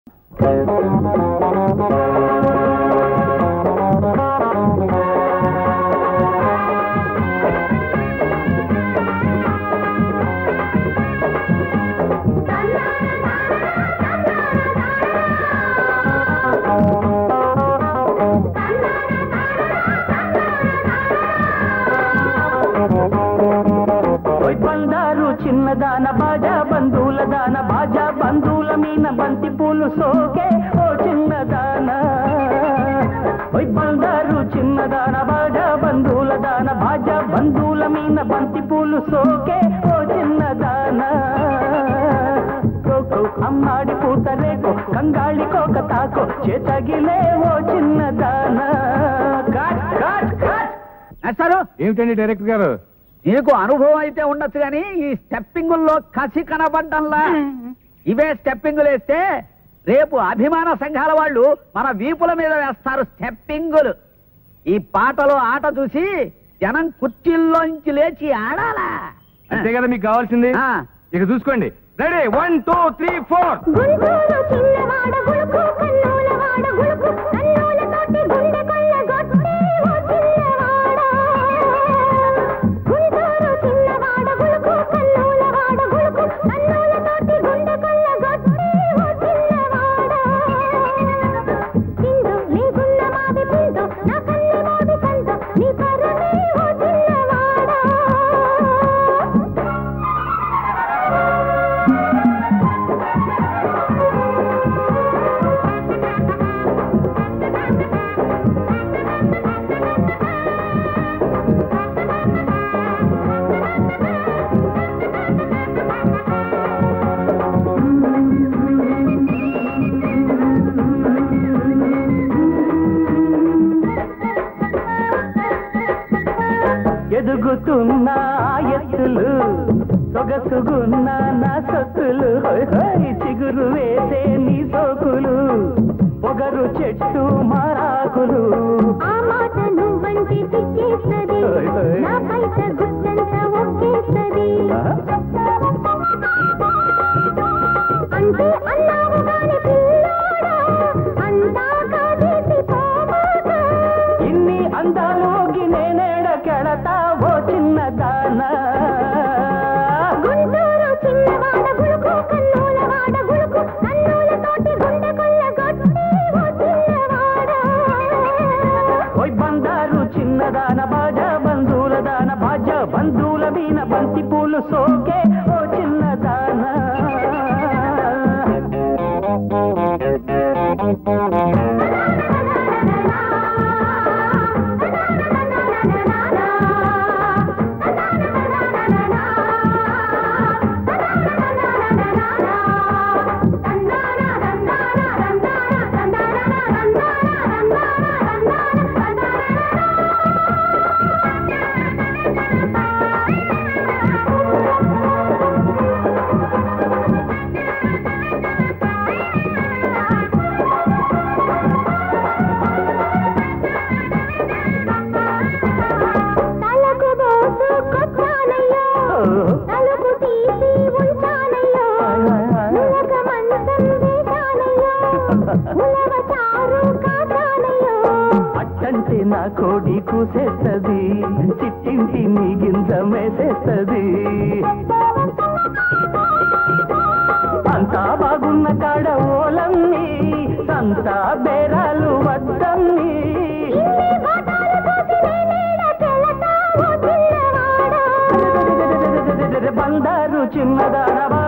ఓయ్ బండారు చిన్నదాన బాజా బంధువుల దాన బాజా బంధువుల మీన బంతి పూలు సోకే ఓ చిన్నదాన ఓయ్ బండారు చిన్నదాన బాజా బంధువుల దాన బాజా బంధువుల మీన బంతి పూలు సోకే ఓ చిన్నదాన కోకో అమ్మాడి పూతరేకో కంగాళి కోక తాకో చేతగిలే ఓ చిన్నదాన కట్ కట్ కట్ వేస్తారు ఏమిటండి డైరెక్టర్ గారు నీకు అనుభవం అయితే ఉండొచ్చు కానీ ఈ స్టెప్పింగుల్లో కసి కనబడ్డంలా ఇవే స్టెప్పింగులు వేస్తే రేపు అభిమాన సంఘాల వాళ్ళు మన వీపుల మీద వేస్తారు స్టెప్పింగులు ఈ పాటలో ఆట చూసి జనం కుర్చీల్లోంచి లేచి ఆడాలా అంతే కదా మీకు కావాల్సింది ఆ. ఇక చూసుకోండి ready one two three four Guntur చిన్నవాడ గుడుకు కన్నులవాడ గుడుకు కన్నులతోటి గుండె కొల్లగొట్టే ఓ చిన్నవాడ గుంటూరు చిన్నవాడ గుడుకు కన్నులవాడ గుడుకు కన్నులతోటి గుండె కొల్లగొట్టే ఓ చిన్నవాడ చిందు నీకున్న మాది పిందు నా కన్నె మోది సందు నీ పరమే ఓ చిన్నవాడ ఎదుగుతున్న ఆ ఎత్తులు సొగసుగున్న నా సొత్తులు హోయ్ హోయ్ చిగురు వేసే నీ సోకులు పొగరు చెట్టు మారాకులు ఆ మాట నువ్వంటే సిక్కేస్తది ఓయ్ ఓయ్. నా పైట గుట్టంతా ఒక్కేస్తది అంటే అన్నావు గాని పిల్లోడా అంతా కాదేసి పోమాక ఇన్ని అందాలోకి నేనేడ కెళతా ఓ చిన్నదాన గుంటూరు చిన్నవాడ గుడుకు కన్నులవాడ గుడుకు కన్నులతోటి గుండె కొల్లగొట్టే ఓ చిన్నవాడ ఓయ్ బందారు చిన్నదాన బాజా బంధువుల దాన బాజా బంధువుల మీన బంతి పూలు సోకే ఓ చిన్నదాన తలకు దోసుకొచ్చానయ్యో తలుపు తీసి ఉంచానయ్యో నువ్వొక మంచం వేశానయ్యో ఉలవ చారు కాచానయ్యో అట్టంటే నా కోడి కూసేస్తది చిట్టింటి నీ గింజ మేసేస్తది అంతా బాగున్న కాడ ఓలమ్మి సంతా బేరాలు వద్దమ్మి ఇన్ని బాటాలు పోసి నేనేడ తెలతా ఓ చిన్నవాడా బందారు చిన్నదాన